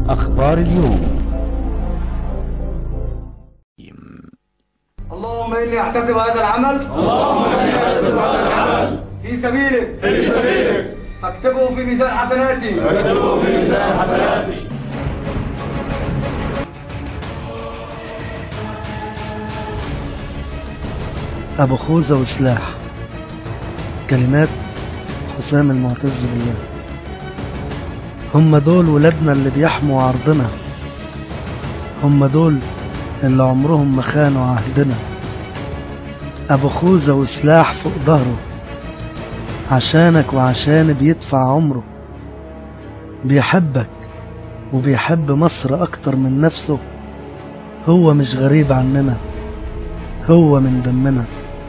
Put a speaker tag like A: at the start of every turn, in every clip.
A: أخبار اليوم
B: اللهم اني احتسب هذا العمل اللهم اني احتسب هذا العمل في سبيلك في سبيلك فاكتبه في ميزان حسناتي فاكتبه في ميزان حسناتي
C: أبو خوذة وسلاح كلمات حسام المعتز بالله هم دول ولادنا اللي بيحموا عرضنا هم دول اللي عمرهم ما خانوا عهدنا أبو خوذة وسلاح فوق ظهره عشانك وعشان بيدفع عمره بيحبك وبيحب مصر أكتر من نفسه هو مش غريب عننا هو من دمنا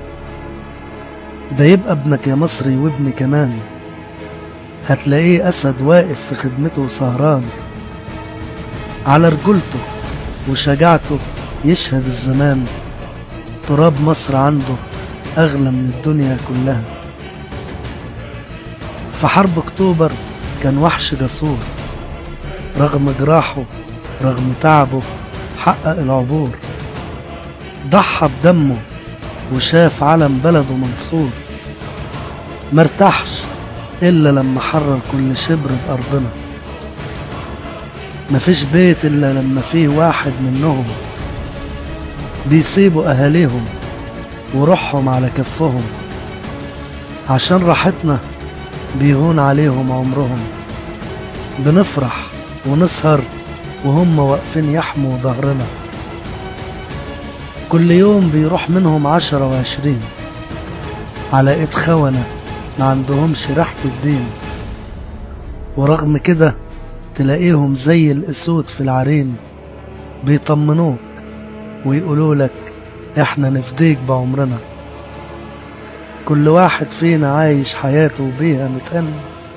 C: ده يبقى ابنك يا مصري وابني كمان هتلاقيه أسد واقف في خدمته وسهران على رجولته وشجاعته يشهد الزمان تراب مصر عنده أغلى من الدنيا كلها في حرب أكتوبر كان وحش جسور رغم جراحه رغم تعبه حقق العبور ضحى بدمه وشاف علم بلده منصور مرتاحش إلا لما حرر كل شبر بأرضنا مفيش بيت إلا لما فيه واحد منهم بيسيبوا أهاليهم وروحهم على كفهم عشان راحتنا بيهون عليهم عمرهم بنفرح ونسهر وهم واقفين يحموا ظهرنا كل يوم بيروح منهم عشرة وعشرين على ايد خونة ما عندهمش ريحة الدين ورغم كده تلاقيهم زي الأسود في العرين بيطمنوك ويقولوا لك احنا نفديك بعمرنا كل واحد فينا عايش حياته بيها متهني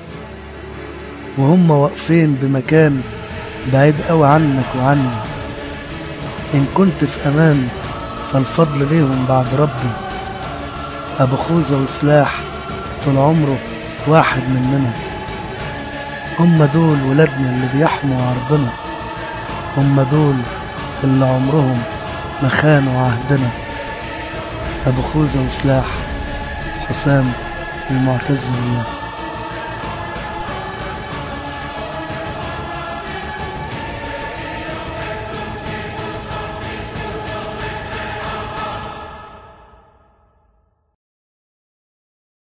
C: وهم واقفين بمكان بعيد قوي عنك وعني إن كنت في أمان فالفضل ليهم بعد ربي أبو خوذة وسلاح طول عمره واحد مننا هم دول ولادنا اللي بيحموا عرضنا هم دول اللي عمرهم ما خانوا عهدنا أبو خوذة وسلاح حسام المعتز بالله